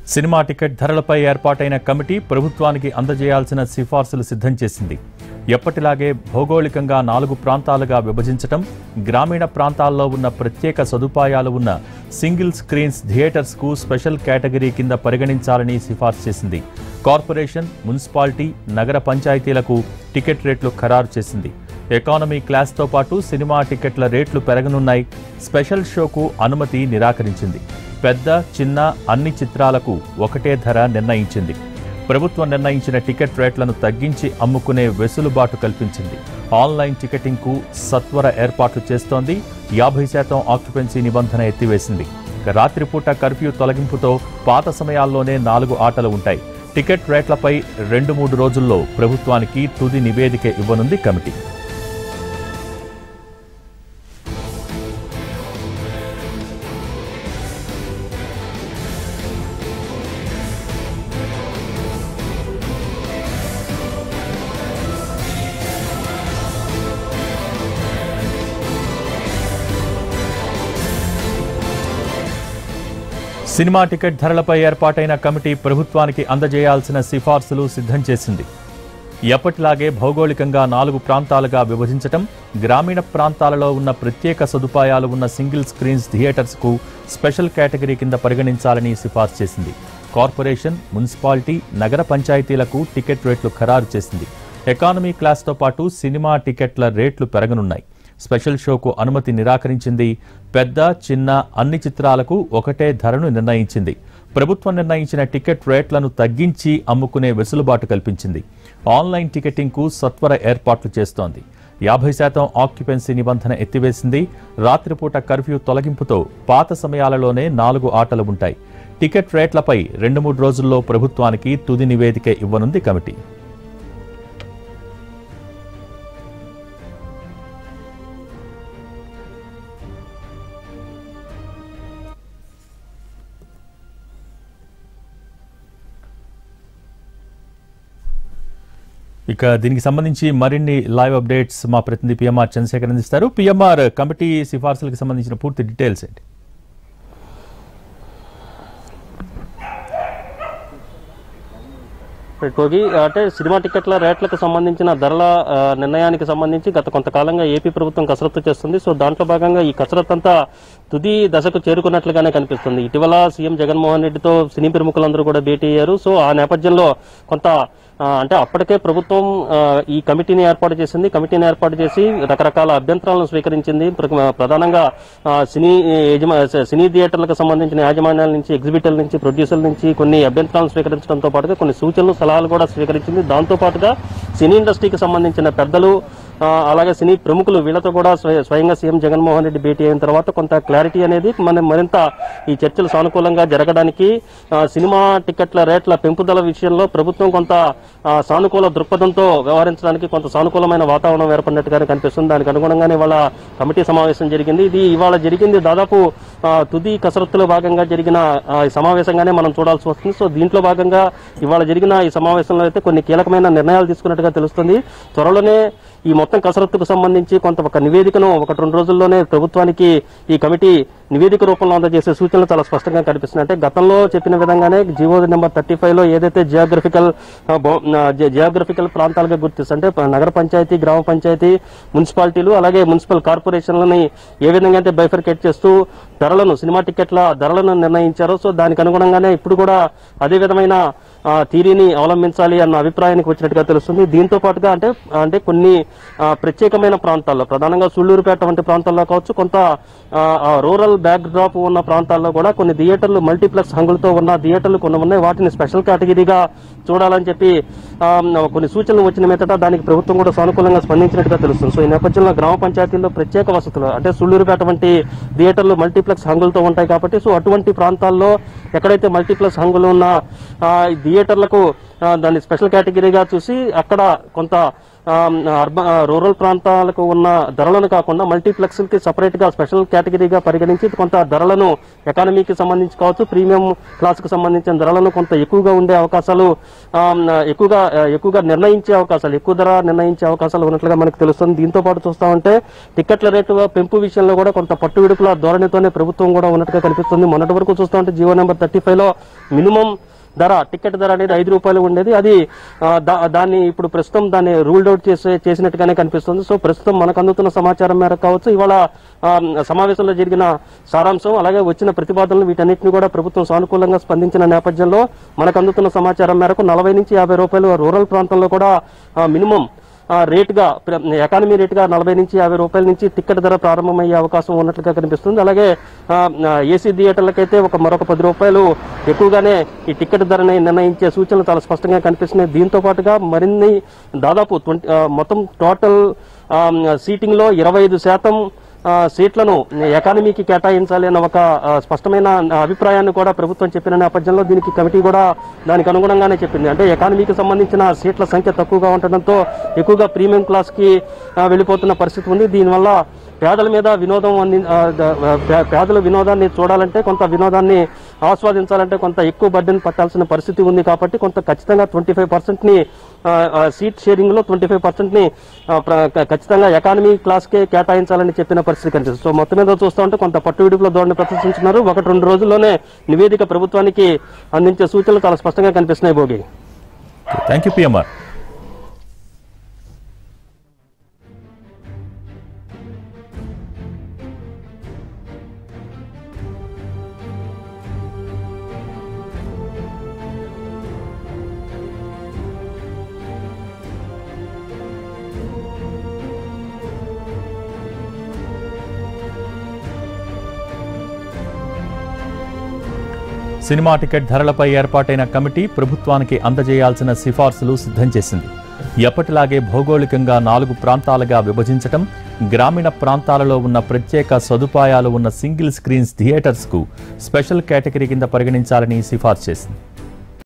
cinema ticket ధరలపై ఏర్పాటైన committee ప్రభుత్వానికి అందజేయాల్సిన సిఫార్సులు సిద్ధం చేసింది ఎప్పటిలాగే భౌగోళికంగా నాలుగు ప్రాంతాలుగా విభజించటం గ్రామీణ ప్రాంతాల్లో ఉన్న ప్రత్యేక సదుపాయాలు ఉన్న సింగిల్ స్క్రీన్స్ థియేటర్స్కు స్పెషల్ కేటగిరీ కింద పరిగణించాలని సిఫార్సు చేసింది కార్పొరేషన్ మున్సిపాలిటీ నగర పంచాయతీలకు టికెట్ రేట్లు ఖరారు చేసింది ఎకానమీ క్లాస్తో పాటు సినిమా టికెట్ల రేట్లు పెరగనున్నాయి స్పెషల్ షోకు అనుమతి నిరాకరించింది పెద్ద చిన్న అన్ని చిత్రాలకు ఒకటే ధర నిర్ణయించింది ప్రభుత్వం నిర్ణయించిన టికెట్ రేట్లను తగ్గించి అమ్ముకునే వెసులుబాటు కల్పించింది ఆన్లైన్ టికెటింగ్కు సత్వర ఏర్పాట్లు చేస్తోంది యాభై శాతం ఆక్యుపెన్సీ నిబంధన ఎత్తివేసింది ఇక రాత్రిపూట కర్ఫ్యూ తొలగింపుతో పాత సమయాల్లోనే నాలుగు ఆటలు ఉంటాయి టికెట్ రేట్లపై రెండు మూడు రోజుల్లో ప్రభుత్వానికి తుది నివేదిక ఇవ్వనుంది కమిటీ సినిమా టికెట్ ధరలపై ఏర్పాటైన కమిటీ ప్రభుత్వానికి అందజేయాల్సిన సిఫార్సులు సిద్ధం చేసింది ఎప్పటిలాగే భౌగోళికంగా నాలుగు ప్రాంతాలుగా విభజించటం గ్రామీణ ప్రాంతాలలో ఉన్న ప్రత్యేక సదుపాయాలు ఉన్న సింగిల్ స్క్రీన్స్ థియేటర్స్కు స్పెషల్ కేటగిరీ కింద పరిగణించాలని సిఫార్సు చేసింది కార్పొరేషన్ మున్సిపాలిటీ నగర పంచాయతీలకు టికెట్ రేట్లు ఖరారు చేసింది ఎకానమీ క్లాస్తో పాటు సినిమా టికెట్ల రేట్లు పెరగనున్నాయి స్పెషల్ షోకు అనుమతి నిరాకరించింది పెద్ద చిన్న అన్ని చిత్రాలకు ఒకటే ధరను నిర్ణయించింది ప్రభుత్వం నిర్ణయించిన టికెట్ రేట్లను తగ్గించి అమ్ముకునే వెసులుబాటు కల్పించింది ఆన్లైన్ టికెటింగ్కు సత్వర ఏర్పాట్లు చేస్తోంది యాభై శాతం ఆక్యుపెన్సీ నిబంధన ఎత్తివేసింది రాత్రిపూట కర్ఫ్యూ తొలగింపుతో పాత సమయాలలోనే నాలుగు ఆటలు ఉంటాయి టికెట్ రేట్లపై రెండు మూడు రోజుల్లో ప్రభుత్వానికి తుది నివేదిక ఇవ్వనుంది కమిటీ ఇక దీనికి సంబంధించి మరిన్ని లైవ్ అప్డేట్స్ మా ప్రతినిధి పిఎంఆర్ చంద్రశేఖర్ అందిస్తారు పిఎంఆర్ కమిటీ సిఫార్సులకు సంబంధించిన పూర్తి డీటెయిల్స్ ఏంటి కోగి అంటే సినిమా టికెట్ల రేట్లకు సంబంధించిన ధరల ఆ, నిర్ణయానికి సంబంధించి గత కొంతకాలంగా ఏపీ ప్రభుత్వం కసరత్తు చేస్తుంది సో దాంట్లో భాగంగా ఈ కసరత్తు అంతా తుది దశకు చేరుకున్నట్లుగానే కనిపిస్తుంది ఇటీవల సీఎం జగన్మోహన్ రెడ్డితో సినీ ప్రముఖులందరూ కూడా భేటీ అయ్యారు సో ఆ నేపథ్యంలో కొంత ఆ, అంటే అప్పటికే ప్రభుత్వం ఆ, ఈ కమిటీని ఏర్పాటు చేసింది కమిటీని ఏర్పాటు చేసి రకరకాల అభ్యంతరాలను స్వీకరించింది ప్ర- ప్రధానంగా ఆ, సినీ యజమా సినీ థియేటర్లకు సంబంధించిన యాజమాన్యాల నుంచి ఎగ్జిబిటర్ల నుంచి ప్రొడ్యూసర్ల నుంచి కొన్ని అభ్యంతరాలను స్వీకరించడంతో పాటుగా కొన్ని సూచనలు సలహాలు కూడా స్వీకరించింది దాంతో పాటుగా సినీ ఇండస్ట్రీకి సంబంధించిన పెద్దలు ఆ, అలాగే సినీ ప్రముఖులు వీళ్ళతో కూడా స్వయ- స్వయంగా సీఎం జగన్మోహన్ రెడ్డి భేటీ అయిన తర్వాత కొంత క్లారిటీ అనేది మనం మరింత ఈ చర్చలు సానుకూలంగా జరగడానికి ఆ, సినిమా టికెట్ల రేట్ల పెంపుదల విషయంలో ప్రభుత్వం కొంత ఆ, సానుకూల దృక్పథంతో వ్యవహరించడానికి కొంత సానుకూలమైన వాతావరణం ఏర్పడినట్టుగానే కనిపిస్తుంది దానికి అనుగుణంగానే ఇవాళ కమిటీ సమావేశం జరిగింది ఇది ఇవాళ జరిగింది దాదాపు ఆ, తుది కసరత్తులో భాగంగా జరిగిన ఆ, ఈ సమావేశంగానే మనం చూడాల్సి వస్తుంది సో దీంట్లో భాగంగా ఇవాళ జరిగిన ఈ సమావేశంలో అయితే కొన్ని కీలకమైన నిర్ణయాలు తీసుకున్నట్టుగా తెలుస్తుంది త్వరలోనే ఈ మొత్తం కసరత్తుకు సంబంధించి కొంత ఒక నివేదికను ఒకటి రెండు రోజుల్లోనే ప్రభుత్వానికి ఈ కమిటీ నివేదిక రూపంలో అందజేసే సూచనలు చాలా స్పష్టంగా కనిపిస్తున్నాయి అంటే గతంలో చెప్పిన విధంగానే జీవో నెంబర్ థర్టీ ఫైవ్ లో ఏదైతే జియోగ్రఫికల్ జియోగ్రఫికల్ ప్రాంతాలుగా గుర్తిస్తే అంటే ప- నగర పంచాయతీ గ్రామ పంచాయతీ మున్సిపాలిటీలు అలాగే మున్సిపల్ కార్పొరేషన్లని ఏ విధంగా అయితే బైఫర్కేట్ చేస్తూ ధరలను సినిమా టికెట్ల ధరలను నిర్ణయించారో సో దానికి అనుగుణంగానే ఇప్పుడు కూడా అదే విధమైన ఆ, థీరీని అవలంబించాలి అన్న అభిప్రాయానికి వచ్చినట్టుగా తెలుస్తుంది దీంతో పాటుగా అంటే అంటే కొన్ని ఆ, ప్రత్యేకమైన ప్రాంతాల్లో ప్రధానంగా సుళ్ళూరుపేట వంటి ప్రాంతాల్లో కావచ్చు కొంత ఆ, ఆ, రూరల్ బ్యాక్ డ్రాప్ ఉన్న ప్రాంతాల్లో కూడా కొన్ని థియేటర్లు మల్టీప్లెక్స్ హంగులతో ఉన్న థియేటర్లు కొన్ని ఉన్నాయి వాటిని స్పెషల్ కేటగిరీగా చూడాలని చెప్పి ఆ, కొన్ని సూచనలు వచ్చిన మీదట దానికి ప్రభుత్వం కూడా సానుకూలంగా స్పందించినట్టుగా తెలుస్తుంది సో ఈ నేపథ్యంలో గ్రామ పంచాయతీల్లో ప్రత్యేక వసతులు అంటే సుళ్ళూరుపేట వంటి థియేటర్లు మల్టీప్లెక్స్ హంగులతో ఉంటాయి కాబట్టి సో అటువంటి ప్రాంతాల్లో ఎక్కడైతే మల్టీప్లెక్స్ హంగులు ఉన్న ఆ, ఈ థియేటర్లకు ఆ, దాన్ని స్పెషల్ కేటగిరీగా చూసి అక్కడ కొంత ఆ, అర్బన్ ఆ, రూరల్ ప్రాంతాలకు ఉన్న ధరలను కాకుండా మల్టీప్లెక్స్లకి సపరేట్ గా స్పెషల్ కేటగిరీగా పరిగణించి కొంత ధరలను ఎకానమీకి సంబంధించి కావచ్చు ప్రీమియం క్లాస్ కు సంబంధించిన ధరలను కొంత ఎక్కువగా ఉండే అవకాశాలు ఆ, ఎక్కువగా ఆ, ఎక్కువగా నిర్ణయించే అవకాశాలు ఎక్కువ ధర నిర్ణయించే అవకాశాలు ఉన్నట్లుగా మనకు తెలుస్తుంది దీంతో పాటు చూస్తా ఉంటే టికెట్ల రేటు పెంపు విషయంలో కూడా కొంత పట్టు విడుపుల ధోరణితోనే ప్రభుత్వం కూడా ఉన్నట్టుగా కనిపిస్తుంది మొన్నటి వరకు చూస్తా ఉంటే జీవో నెంబర్ థర్టీ ఫైవ్ లో మినిమం ధర టికెట్ ధర అనేది ఐదు రూపాయలు ఉండేది అది ఆ, దా- దాన్ని ఇప్పుడు ప్రస్తుతం దాన్ని రూల్డ్ అవుట్ చేసే చేసినట్టుగానే కనిపిస్తుంది సో ప్రస్తుతం మనకు అందుతున్న సమాచారం మేరకు కావచ్చు ఇవాళ ఆ, సమావేశంలో జరిగిన సారాంశం అలాగే వచ్చిన ప్రతిపాదనలు వీటన్నిటిని కూడా ప్రభుత్వం సానుకూలంగా స్పందించిన నేపథ్యంలో మనకు అందుతున్న సమాచారం మేరకు నలభై నుంచి యాభై రూపాయలు రూరల్ ప్రాంతంలో కూడా ఆ, మినిమం ఆ, రేటుగా ప్ర- ఎకానమీ రేటుగా నలభై నుంచి యాభై రూపాయల నుంచి టికెట్ ధర ప్రారంభమయ్యే అవకాశం ఉన్నట్లుగా కనిపిస్తుంది అలాగే ఆ, ఆ, ఏసీ థియేటర్లకైతే ఒక మరొక పది రూపాయలు ఎక్కువగానే ఈ టికెట్ ధరని నిర్ణయించే సూచనలు చాలా స్పష్టంగా కనిపిస్తున్నాయి దీంతో పాటుగా మరిన్ని దాదాపు ట్వంటీ మొత్తం టోటల్ సీటింగ్ లో ఇరవై ఐదు శాతం ఆ, సీట్లను ఎకానమీకి కేటాయించాలి అన్న ఒక ఆ, స్పష్టమైన అభిప్రాయాన్ని కూడా ప్రభుత్వం చెప్పిన నేపథ్యంలో దీనికి కమిటీ కూడా దానికి అనుగుణంగానే చెప్పింది అంటే ఎకానమీకి సంబంధించిన సీట్ల సంఖ్య తక్కువగా ఉండటంతో ఎక్కువగా ప్రీమియం క్లాస్ కి ఆ, వెళ్ళిపోతున్న పరిస్థితి ఉంది దీనివల్ల పేదల మీద వినోదం అంది ఆ, ద- పే- పేదల వినోదాన్ని చూడాలంటే కొంత వినోదాన్ని ఆస్వాదించాలంటే కొంత ఎక్కువ బడ్డెన్ పట్టాల్సిన పరిస్థితి ఉంది కాబట్టి కొంత ఖచ్చితంగా ట్వంటీ ఫైవ్ పర్సెంట్ ని ఆ, ఆ, సీట్ షేరింగ్ లో ట్వంటీ ఫైవ్ పర్సెంట్ ని ఆ, ప్ర- క- ఖచ్చితంగా ఎకానమీ క్లాస్ కే కేటాయించాలని చెప్పిన పరిస్థితి కనిపిస్తుంది సో మొత్తం మీద చూస్తూ ఉంటే కొంత పట్టు విడుపుల ధోరణి ప్రదర్శించున్నారు ఒకటి రెండు రోజుల్లోనే నివేదిక ప్రభుత్వానికి అందించే సూచనలు చాలా స్పష్టంగా కనిపిస్తున్నాయి భోగి thank you PMR cinema ticket ధరలపై ఏర్పాటైన కమిటీ ప్రభుత్వానికి అందజేయాల్సిన సిఫార్సులు సిద్ధం చేసింది ఎప్పటిలాగే భౌగోళికంగా నాలుగు ప్రాంతాలుగా విభజించటం గ్రామీణ ప్రాంతాలలో ఉన్న ప్రత్యేక సదుపాయాలు ఉన్న సింగిల్ స్క్రీన్స్ థియేటర్స్కు స్పెషల్ కేటగిరీ కింద పరిగణించాలని సిఫార్సు చేసింది